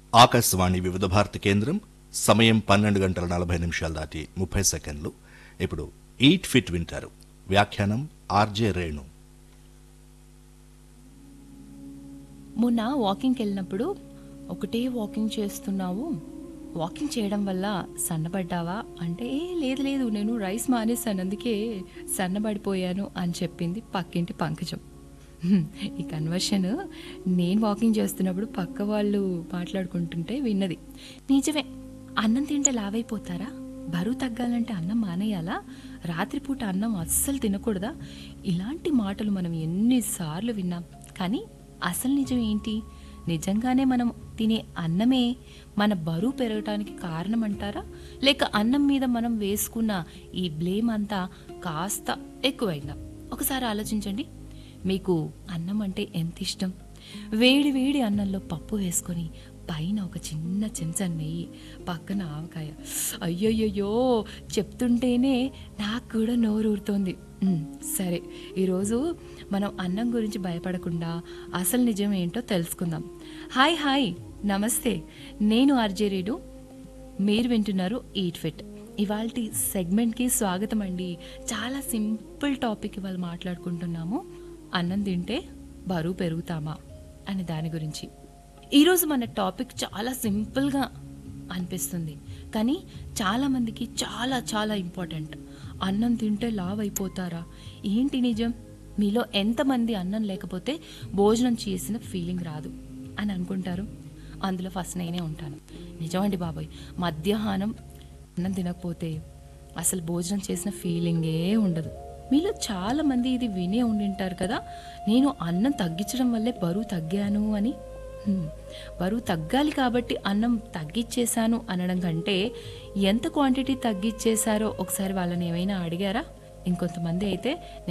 ఆకాశవాణి వివిధ భారతి కేంద్రం సమయం పన్నెండు గంటల నలభై నిమిషాలు దాటి ముప్పై సెకండ్లు ఇప్పుడు ఈట్ ఫిట్ వింటారు వ్యాఖ్యానం ఆర్జే రేణు మొన్న వాకింగ్కి వెళ్ళినప్పుడు ఒకటే వాకింగ్ చేస్తున్నావు వాకింగ్ చేయడం వల్ల సన్నబడ్డావా అంటే "ఏ, లేదు లేదు నేను రైస్ మానేశాను అందుకే సన్నబడిపోయాను అని చెప్పింది పక్కింటి పంకజం హ్మ్, ఈ కన్వర్షన్ నేను వాకింగ్ చేస్తున్నప్పుడు పక్క వాళ్ళు మాట్లాడుకుంటుంటే విన్నది నిజమే అన్నం తింటే లావైపోతారా బరువు తగ్గాలంటే అన్నం మానేయాలా రాత్రిపూట అన్నం అస్సలు తినకూడదా ఇలాంటి మాటలు మనం ఎన్నిసార్లు విన్నాం కానీ అసలు నిజం ఏంటి నిజంగానే మనం తినే అన్నమే మన బరువు పెరగటానికి కారణం అంటారా లేక అన్నం మీద మనం వేసుకున్న ఈ బ్లేమ్ అంతా కాస్త ఎక్కువైందా ఒకసారి ఆలోచించండి మీకు అన్నం అంటే ఎంత ఇష్టం వేడి వేడి అన్నంలో పప్పు వేసుకొని పైన ఒక చిన్న చెంచా నెయ్యి పక్కన ఆవకాయ అయ్యయ్యో చెప్తుంటేనే నాకు కూడా నోరు ఊరుతోంది ఉమ్, సరే ఈరోజు మనం అన్నం గురించి భయపడకుండా అసలు నిజం ఏంటో తెలుసుకుందాం హాయ్ హాయ్ నమస్తే నేను ఆర్జే రేడు మీరు వింటున్నారు ఈట్ ఫిట్ ఇవాళ సెగ్మెంట్కి స్వాగతం అండి చాలా సింపుల్ టాపిక్ ఇవాళ మాట్లాడుకుంటున్నాము అన్నం తింటే బరువు పెరుగుతామా అనే దాని గురించి ఈరోజు మన టాపిక్ చాలా సింపుల్గా అనిపిస్తుంది కానీ చాలామందికి చాలా చాలా ఇంపార్టెంట్ అన్నం తింటే లావ్ అయిపోతారా ఏంటి నిజం మీలో ఎంతమంది అన్నం లేకపోతే భోజనం చేసిన ఫీలింగ్ రాదు అని అనుకుంటారు అందులో ఫస్ట్ నేనే ఉంటాను నిజమండి బాబాయ్ మధ్యాహ్నం అన్నం తినకపోతే అసలు భోజనం చేసిన ఫీలింగే ఉండదు మీలో చాలా మంది ఇది వినే ఉండింటారు కదా నేను అన్నం తగ్గించడం వల్లే బరువు తగ్గాను అని హ్మ్. బరువు తగ్గాలి కాబట్టి అన్నం తగ్గించేశాను అనడం కంటే ఎంత క్వాంటిటీ తగ్గించేశారో ఒకసారి వాళ్ళని ఏమైనా అడిగారా ఇంకొంతమంది అయితే